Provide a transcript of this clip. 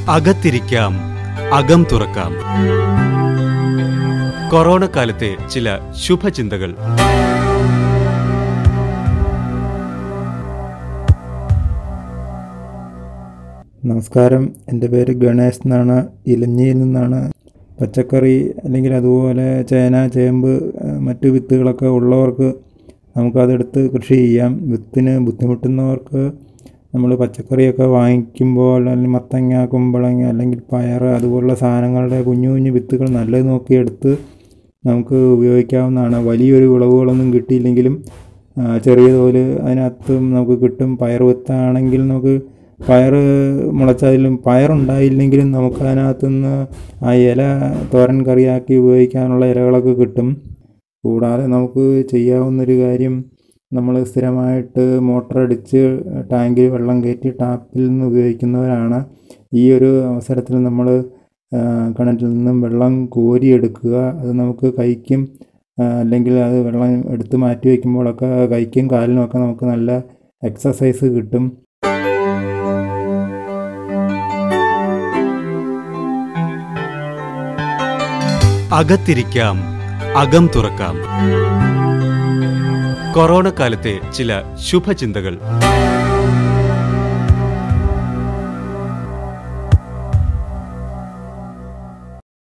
അകത്തിരിക്കാം അകം തുറക്കാം കൊറോണ കാലത്തെ ചില ശുഭചിന്തകൾ നമസ്കാരം എൻ്റെ പേര് ഗണേഷ് എന്നാണ് ഇലഞ്ഞിയിൽ നിന്നാണ് പച്ചക്കറി അല്ലെങ്കിൽ അതുപോലെ ചേന ചേമ്പ് ഏഹ് മറ്റ് വിത്തുകളൊക്കെ ഉള്ളവർക്ക് നമുക്കതെടുത്ത് കൃഷി ചെയ്യാം വിത്തിന് ബുദ്ധിമുട്ടുന്നവർക്ക് നമ്മൾ പച്ചക്കറിയൊക്കെ വാങ്ങിക്കുമ്പോൾ അല്ലെങ്കിൽ മത്തങ്ങ കുമ്പളങ്ങ അല്ലെങ്കിൽ പയർ അതുപോലുള്ള സാധനങ്ങളുടെ കുഞ്ഞു കുഞ്ഞു വിത്തുകൾ നല്ലത് നോക്കിയെടുത്ത് നമുക്ക് ഉപയോഗിക്കാവുന്നതാണ് വലിയൊരു വിളവുകളൊന്നും കിട്ടിയില്ലെങ്കിലും ആ, ചെറിയ തോല് അതിനകത്ത് നമുക്ക് കിട്ടും പയർ വിത്താണെങ്കിൽ നമുക്ക് പയർ മുളച്ചതിലും പയറുണ്ടായില്ലെങ്കിലും നമുക്ക് അതിനകത്ത് നിന്ന് ആ ഇല തോരൻ കറിയാക്കി ഉപയോഗിക്കാനുള്ള ഇലകളൊക്കെ കിട്ടും കൂടാതെ നമുക്ക് ചെയ്യാവുന്നൊരു കാര്യം നമ്മൾ സ്ഥിരമായിട്ട് മോട്ടർ അടിച്ച് ടാങ്കിൽ വെള്ളം കയറ്റി ടാപ്പിൽ നിന്ന് ഉപയോഗിക്കുന്നവരാണ് ഈ ഒരു അവസരത്തിൽ നമ്മൾ കിണറ്റിൽ നിന്നും വെള്ളം കോരിയെടുക്കുക അത് നമുക്ക് കൈക്കും ആ, അല്ലെങ്കിൽ അത് വെള്ളം എടുത്ത് മാറ്റി വയ്ക്കുമ്പോഴൊക്കെ കൈക്കും കാലിനും ഒക്കെ നമുക്ക് നല്ല എക്സസൈസ് കിട്ടും അകത്തിരിക്കാം അകം തുറക്കാം കൊറോണ കാലത്തെ ചില ശുഭചിന്തകൾ